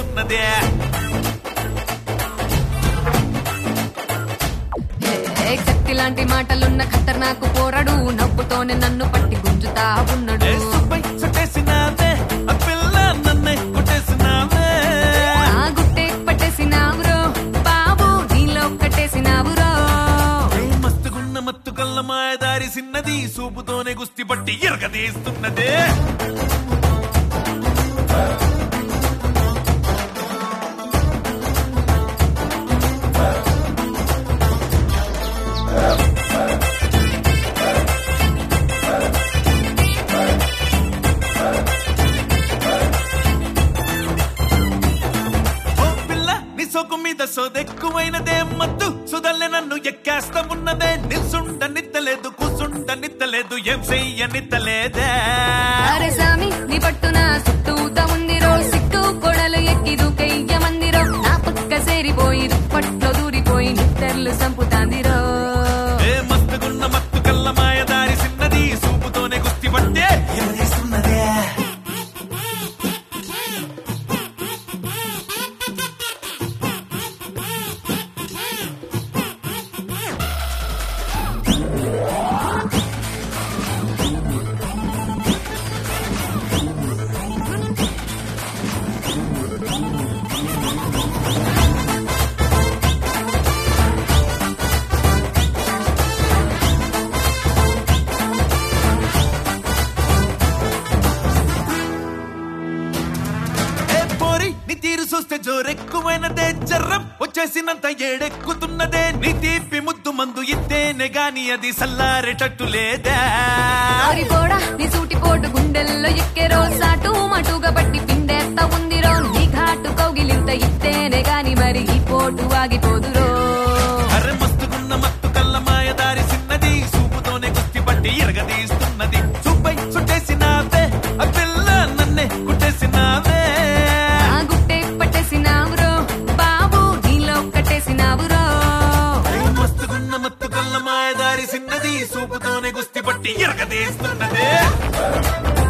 ఎరగదీస్తున్నదే ఏ కత్తి లాంటి మాటలున్న ఖతర్నాకు పోరడు నవ్వుతోనే నన్ను పట్టి గుంజుతా ఉన్నాడు ఏ సుబ్బై చుట్టేసినావే ఆ పిల్ల నన్నే కొట్టేసినావే ఆ గుట్టే పట్టేసినావురో బాబు నీలో కట్టేసినావురో ఏ మస్తుగున్న మత్తు కళ్ళ మాయదారి సిన్నది సూపుతోనే గుస్తి పట్టి ఎరగదీస్తున్నదే ఓ పిల్ల నీ సోకు మీద సోదెక్కువైనదే మత్తు సుదల్లె నన్ను ఎక్కేస్త ఉన్నదే నిల్సుండ నిత్తలేదు కూసుండ నిత్తలేదు ఏం చెయ్య నిత్తలేదే అరే సామి నీ పట్టున చుట్టూతా ఉందిరో సిక్కు కొడలు ఎక్కి దూకయ్య మందిరో నా పక్క సేరిపోయి దుప్పట్లో దూరిపోయి నిద్దర్లు సంపుతాందిరో ఏ మస్తుగున్న మత్తు కళ్ళ మాయదారి సిన్నది సూపుతోనే గుస్తి పట్టే ఎరగదీస్తున్నదే ఏ పోరి నీ తీరు చూస్తే జోరెక్కువైనదే జర్రం వచ్చేసినంత ఏడెక్కుతున్నదే నీ తీపి ముద్దు మందు ఇద్దేనే గాని అది సల్లారేటట్టు లేదా ఆరి పోడా నీ సూటి పోటు గుండెల్లో ఎక్కెరో సాటు మటుగా బట్టి పిండేస్తా ఉందిరో నీ ఘాటు కౌగిలింత ఇస్తేనే గాని మరి ఈ పోటు ఆగిపోదురో అరే మస్తుగున్న మత్తు కళ్ళ మాయదారి సిన్నది సూపుతోనే గుస్తి పట్టి ఎరగదీస్తున్నది సూపై చుట్టేసినావే ఆ పిల్ల నన్నే కుట్టేసినావే ఆ గుట్టే పట్టేసినావురో బాబు నీలో కట్టేసినావురో ఏ మస్తుగున్న మత్తు కళ్ళ మాయదారి సిన్నది సూపుతోనే గుస్తి పట్టి ఎరగదీస్తున్నదే